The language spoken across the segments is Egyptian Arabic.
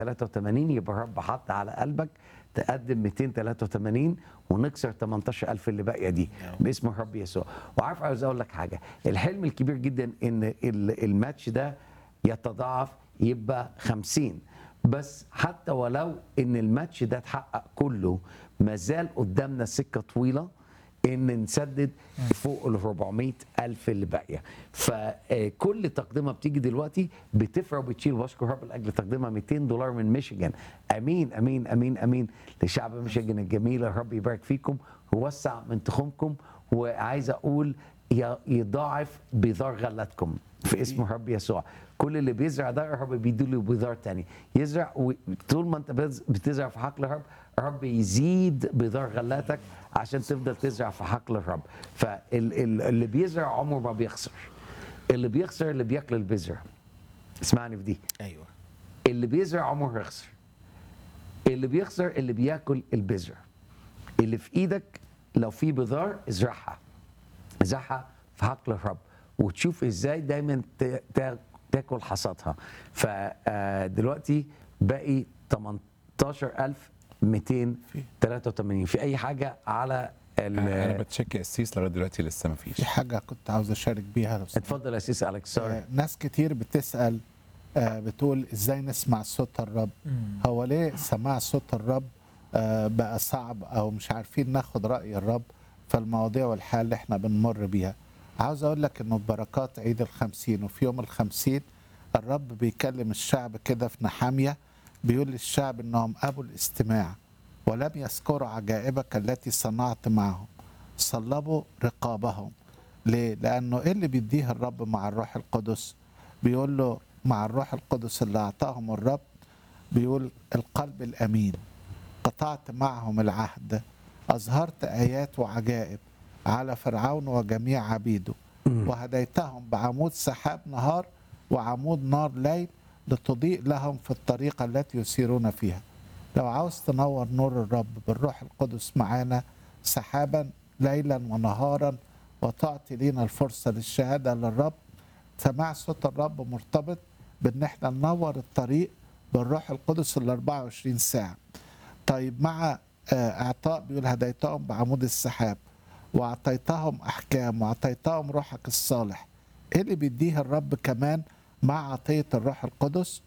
83 يبقى الرب حط على قلبك تقدم 283 ونكسر 18000 اللي باقيه دي باسم الرب يسوع وعارف عاوز اقول لك حاجه الحلم الكبير جدا ان ال- الماتش ده يتضاعف يبقى 50 بس حتى ولو ان الماتش ده اتحقق كله ما زال قدامنا سكه طويله ان نسدد فوق ال 400 الف اللي باقيه فكل تقدمه بتيجي دلوقتي بتفرق وبتشيل واشكر رب لاجل تقديمها 200 دولار من ميشيغان امين امين امين امين لشعب ميشيغان الجميل الرب يبارك فيكم ووسع من تخومكم وعايز اقول ي- يضاعف بذار غلتكم في اسم الرب يسوع كل اللي بيزرع ده الرب بيديله بذار تاني يزرع و- طول ما انت بز- بتزرع في حقل الرب الرب يزيد بذار غلاتك عشان تفضل تزرع في حقل الرب فاللي بيزرع عمره ما بيخسر اللي بيخسر اللي بياكل البذره اسمعني في دي ايوه اللي بيزرع عمره ما يخسر اللي بيخسر اللي بياكل البذره اللي في ايدك لو في بذار ازرعها ازرعها في حقل الرب وتشوف ازاي دايما ت- تا- تاكل حصادها فدلوقتي باقي 18283 في اي حاجه على ال- انا أنا بتشيك يا قسيس لغايه دلوقتي لسه ما فيش في حاجه كنت عاوز اشارك بيها لو سمحت. اتفضل يا سيس اليكس سوري آه، ناس كتير بتسال آه، بتقول ازاي نسمع صوت الرب هو ليه سماع صوت الرب آه، بقى صعب او مش عارفين ناخد راي الرب في المواضيع والحال اللي احنا بنمر بيها عاوز اقول لك انه ببركات عيد الخمسين وفي يوم الخمسين الرب بيكلم الشعب كده في نحامية بيقول للشعب انهم ابوا الاستماع ولم يذكروا عجائبك التي صنعت معهم صلبوا رقابهم ليه؟ لأنه إيه اللي بيديه الرب مع الروح القدس؟ بيقول له مع الروح القدس اللي أعطاهم الرب بيقول القلب الأمين قطعت معهم العهد أظهرت آيات وعجائب على فرعون وجميع عبيده وهديتهم بعمود سحاب نهار وعمود نار ليل لتضيء لهم في الطريقة التي يسيرون فيها لو عاوز تنور نور الرب بالروح القدس معانا سحابا ليلا ونهارا وتعطي لنا الفرصة للشهادة للرب سماع صوت الرب مرتبط بان احنا ننور الطريق بالروح القدس ال 24 ساعة طيب مع آه، اعطاء بيقول هديتهم بعمود السحاب واعطيتهم احكام واعطيتهم روحك الصالح ايه اللي بيديه الرب كمان مع عطية الروح القدس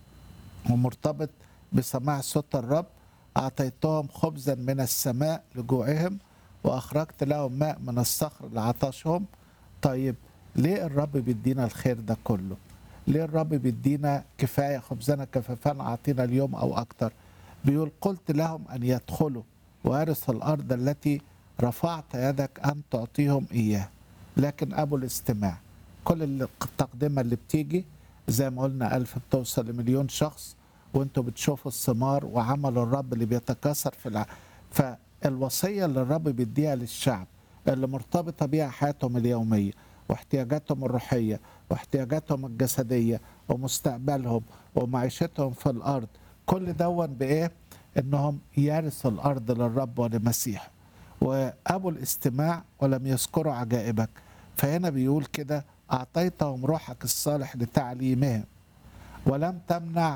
ومرتبط بسماع صوت الرب أعطيتهم خبزا من السماء لجوعهم وأخرجت لهم ماء من الصخر لعطشهم طيب ليه الرب بيدينا الخير ده كله ليه الرب بيدينا كفاية خبزنا كفافنا أعطينا اليوم أو أكتر بيقول قلت لهم أن يدخلوا وارثوا الأرض التي رفعت يدك أن تعطيهم إياه لكن أبو الاستماع كل اللي- التقدمة اللي بتيجي زي ما قلنا ألف بتوصل لمليون شخص وانتوا بتشوفوا الثمار وعمل الرب اللي بيتكاثر في الع... فالوصية اللي الرب بيديها للشعب اللي مرتبطة بيها حياتهم اليومية واحتياجاتهم الروحية واحتياجاتهم الجسدية ومستقبلهم ومعيشتهم في الأرض كل دون بإيه؟ إنهم يرثوا الأرض للرب ولمسيحه وأبوا الاستماع ولم يذكروا عجائبك فهنا بيقول كده أعطيتهم روحك الصالح لتعليمهم ولم تمنع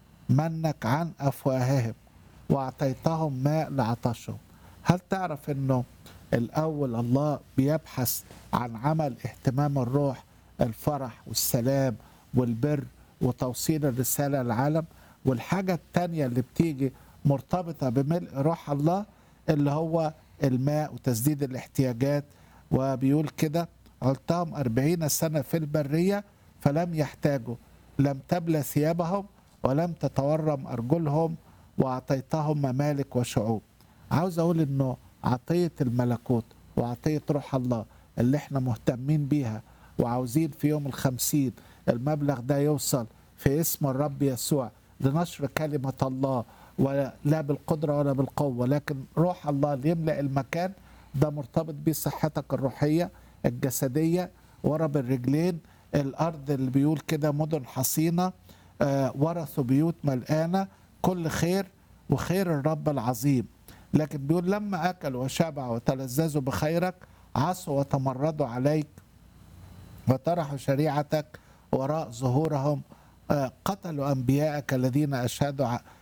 منك عن أفواههم وأعطيتهم ماء لعطشهم هل تعرف أنه الأول الله بيبحث عن عمل اهتمام الروح الفرح والسلام والبر وتوصيل الرسالة للعالم والحاجة التانية اللي بتيجي مرتبطة بملء روح الله اللي هو الماء وتسديد الاحتياجات وبيقول كده علتهم أربعين سنة في البرية فلم يحتاجوا لم تبلى ثيابهم ولم تتورم أرجلهم وأعطيتهم ممالك وشعوب عاوز أقول إنه عطية الملكوت وعطية روح الله اللي احنا مهتمين بيها وعاوزين في يوم الخمسين المبلغ ده يوصل في اسم الرب يسوع لنشر كلمة الله ولا بالقدرة ولا بالقوة لكن روح الله اللي يملأ المكان ده مرتبط بصحتك الروحية الجسدية ورا بالرجلين الأرض اللي بيقول كده مدن حصينة آه، ورثوا بيوت ملقانة كل خير وخير الرب العظيم لكن بيقول لما أكلوا وشبعوا وتلذذوا بخيرك عصوا وتمردوا عليك وطرحوا شريعتك وراء ظهورهم آه، قتلوا انبياءك الذين اشهدوا ع-